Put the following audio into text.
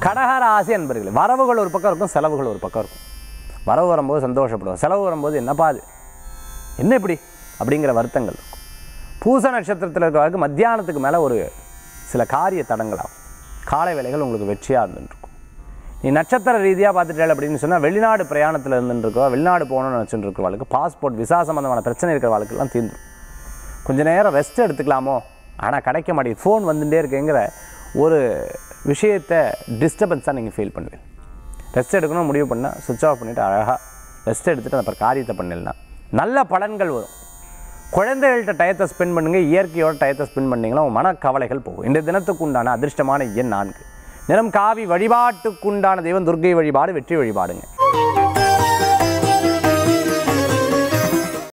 கடகராசி அன்பர்களே வரவுகள் ஒரு பக்கம் இருக்கும் செலவுகள் ஒரு பக்கம் இருக்கும் வரவு வரும்போது சந்தோஷப்படுவோம் செலவு வரும்போது என்னப்பா அது என்ன இப்படி அப்படிங்கிற வருத்தங்கள் இருக்கும் பூச நட்சத்திரத்தில் இருக்கிறவருக்கு மத்தியானத்துக்கு மேலே ஒரு சில காரிய தடங்களாகும் காலை வேலைகள் உங்களுக்கு வெற்றியாக இருந்துருக்கும் நீ நட்சத்திர ரீதியாக பார்த்துட்டேன் அப்படின்னு சொன்னால் வெளிநாடு பிரயாணத்தில் இருந்துருக்கோ வெளிநாடு போகணும்னு நினச்சிட்டு இருக்கிறவளுக்கு பாஸ்போர்ட் விசா சம்மந்தமான பிரச்சனை இருக்கிற வாழ்க்கெல்லாம் தீர்ந்துடும் கொஞ்ச நேரம் ரெஸ்ட் எடுத்துக்கலாமோ ஆனால் கிடைக்க மாட்டேங்குது ஃபோன் வந்துட்டே இருக்குங்கிற ஒரு விஷயத்தை டிஸ்டர்பன்ஸாக நீங்கள் ஃபீல் பண்ணுவீங்க ரெஸ்ட் எடுக்கணும் முடிவு பண்ணால் சுவிட்ச் ஆஃப் பண்ணிவிட்டு அழகாக ரெஸ்ட் எடுத்துகிட்டு அப்புறம் காரியத்தை பண்ணிடலாம் நல்ல பலன்கள் வரும் குழந்தைகள்கிட்ட டயத்தை ஸ்பெண்ட் பண்ணுங்கள் இயற்கையோட டயத்தை ஸ்பெண்ட் பண்ணிங்கன்னா உங்கள் மனக்கவலைகள் போகும் இந்த தினத்துக்கு உண்டான அதிர்ஷ்டமான எண் நான்கு நிறம் காவி வழிபாட்டுக்குண்டான தெய்வம் துர்க்கை வழிபாடு வெற்றி வழிபாடுங்க